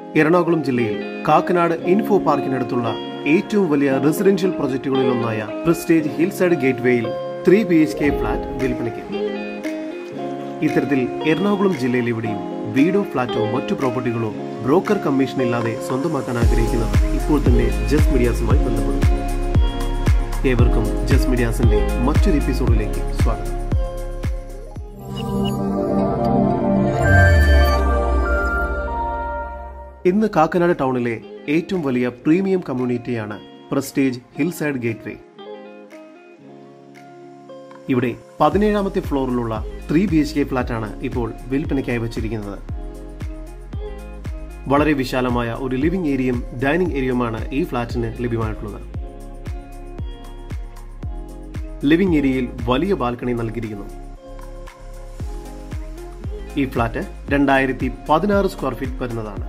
എറണാകുളം ജില്ലയിൽ കാക്കനാട് ഇൻഫോ പാർക്കിനടുത്തുള്ള ഏറ്റവും വലിയ റെസിഡൻഷ്യൽ പ്രൊജക്ടുകളിലൊന്നായ പ്രസ്റ്റേജ് ഹിൽ സൈഡ് ഗേറ്റ്വേയിൽ three B H K flat വിൽപ്പനയ്ക്ക് ഇത്തരത്തിൽ എറണാകുളം ജില്ലയിൽ എവിടെയും വീടോ ഫ്ളാറ്റോ മറ്റു പ്രോപ്പർട്ടികളോ ബ്രോക്കർ കമ്മീഷൻ ഇല്ലാതെ സ്വന്തമാക്കാൻ ആഗ്രഹിക്കുന്നവർ ഇപ്പോൾ തന്നെ ജസ് മീഡിയാസുമായി ബന്ധപ്പെടും ഏവർക്കും ജസ് മീഡിയാസിന്റെ മറ്റൊരു എപ്പിസോഡിലേക്ക് സ്വാഗതം ഇന്ന് കാക്കനാട് ടൗണിലെ ഏറ്റവും വലിയ പ്രീമിയം കമ്മ്യൂണിറ്റിയാണ് പ്രസ്റ്റേജ് ഹിൽ സൈഡ് ഗേറ്റ്വേ ഇവിടെ പതിനേഴാമത്തെ ഫ്ലോറിലുള്ള ത്രീ ബി എച്ച് കെ ഫ്ളാറ്റാണ് ഇപ്പോൾ വിൽപ്പനയ്ക്കായി വച്ചിരിക്കുന്നത് വളരെ വിശാലമായ ഒരു ലിവിംഗ് ഏരിയയും ഡൈനിങ് ഏരിയയുമാണ് ഈ ഫ്ളാറ്റിന് ലഭ്യമായിട്ടുള്ളത് ലിവിംഗ് ഏരിയയിൽ വലിയ ബാൽക്കണി നൽകിയിരിക്കുന്നു ഈ ഫ്ളാറ്റ് രണ്ടായിരത്തി പതിനാറ് സ്ക്വയർ ഫീറ്റ് വരുന്നതാണ്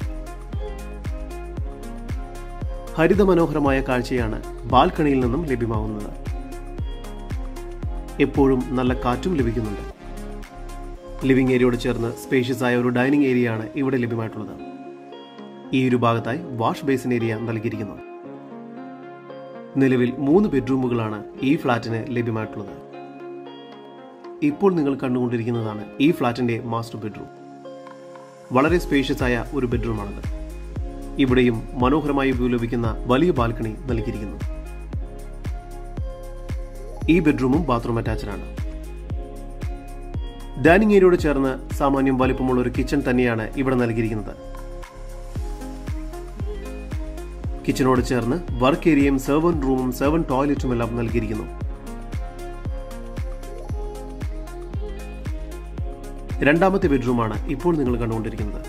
ഹരിതമനോഹരമായ കാഴ്ചയാണ് ബാൽക്കണിയിൽ നിന്നും ലഭ്യമാവുന്നത് എപ്പോഴും നല്ല കാറ്റും ലഭിക്കുന്നുണ്ട് ലിവിംഗ് ഏരിയയോട് ചേർന്ന് സ്പേഷ്യസ് ആയ ഒരു ഡൈനിങ് ഏരിയയാണ് ഇവിടെ ലഭ്യമായിട്ടുള്ളത് ഈ ഒരു ഭാഗത്തായി വാഷ് ബേസിൻ ഏരിയ നൽകിയിരിക്കുന്നു നിലവിൽ മൂന്ന് ബെഡ്റൂമുകളാണ് ഈ ഫ്ളാറ്റിന് ലഭ്യമായിട്ടുള്ളത് ഇപ്പോൾ നിങ്ങൾ കണ്ടുകൊണ്ടിരിക്കുന്നതാണ് ഈ ഫ്ളാറ്റിന്റെ മാസ്റ്റർ ബെഡ്റൂം വളരെ സ്പേഷ്യസ് ആയ ഒരു ബെഡ്റൂമാണത് ഇവിടെയും മനോഹരമായി വ്യൂ ലഭിക്കുന്ന വലിയ ബാൽക്കണി നൽകിയിരിക്കുന്നു ഈ ബെഡ്റൂമും ബാത്റൂം അറ്റാച്ച്ഡ് ആണ് ഡൈനിങ് ഏരിയയോട് ചേർന്ന് സാമാന്യം വലിപ്പമുള്ള ഒരു കിച്ചൺ തന്നെയാണ് ഇവിടെ നൽകിയിരിക്കുന്നത് കിച്ചനോട് ചേർന്ന് വർക്ക് ഏരിയയും സെർവൻ റൂമും സെർവൻ ടോയ്ലറ്റും എല്ലാം നൽകിയിരിക്കുന്നു രണ്ടാമത്തെ ബെഡ്റൂമാണ് ഇപ്പോൾ നിങ്ങൾ കണ്ടുകൊണ്ടിരിക്കുന്നത്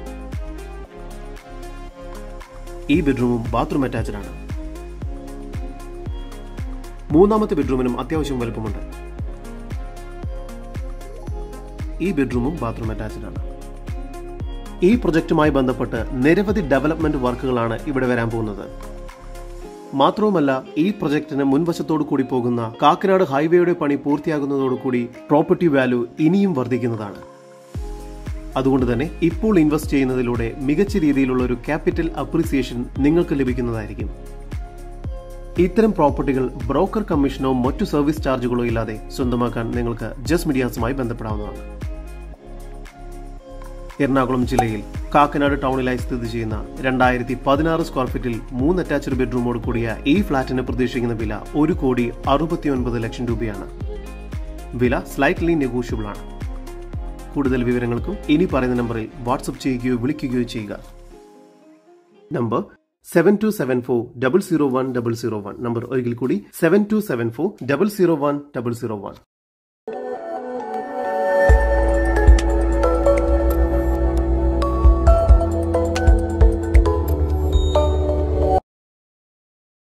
ഈ ബെഡ്റൂമും ബാത്റൂം അറ്റാച്ച്ഡ് ആണ് മൂന്നാമത്തെ ബെഡ്റൂമിനും അത്യാവശ്യം വലുപ്പമുണ്ട് ഈ ബെഡ്റൂമും ബാത്റൂം അറ്റാച്ച്ഡ് ആണ് ഈ പ്രൊജക്റ്റുമായി ബന്ധപ്പെട്ട് നിരവധി ഡെവലപ്മെന്റ് വർക്കുകളാണ് ഇവിടെ വരാൻ പോകുന്നത് മാത്രവുമല്ല ഈ പ്രൊജക്ടിന് മുൻവശത്തോടു കൂടി പോകുന്ന കാക്കനാട് ഹൈവേയുടെ പണി പൂർത്തിയാകുന്നതോടുകൂടി പ്രോപ്പർട്ടി വാല്യൂ ഇനിയും വർദ്ധിക്കുന്നതാണ് അതുകൊണ്ട് തന്നെ ഇപ്പോൾ ഇൻവെസ്റ്റ് ചെയ്യുന്നതിലൂടെ മികച്ച രീതിയിലുള്ള ഒരു ക്യാപിറ്റൽ അപ്രീസിയേഷൻ നിങ്ങൾക്ക് ലഭിക്കുന്നതായിരിക്കും ഇത്തരം പ്രോപ്പർട്ടികൾ ബ്രോക്കർ കമ്മീഷനോ മറ്റു സർവീസ് ചാർജുകളോ ഇല്ലാതെ സ്വന്തമാക്കാൻ നിങ്ങൾക്ക് ജസ് മീഡിയാസുമായി ബന്ധപ്പെടാവുന്നതാണ് എറണാകുളം ജില്ലയിൽ കാക്കനാട് ടൗണിലായി സ്ഥിതി ചെയ്യുന്ന രണ്ടായിരത്തി പതിനാറ് സ്ക്വയർ ഫീറ്റിൽ മൂന്ന് അറ്റാച്ച്ഡ് ബെഡ്റൂമോട് കൂടിയ ഈ ഫ്ളാറ്റിന് പ്രതീക്ഷിക്കുന്ന വില ഒരു കോടി അറുപത്തി ഒൻപത് ലക്ഷം രൂപയാണ് വില സ്ലൈറ്റ്ലി നെഗോഷ്യബിൾ ആണ് കൂടുതൽ വിവരങ്ങൾക്കും ഇനി പറയുന്ന നമ്പറിൽ വാട്സപ്പ് ചെയ്യുകയോ വിളിക്കുകയോ ചെയ്യുക number seven two seven four double zero one double zero one number ഒരിക്കൽ കൂടി seven two seven four double zero one double zero one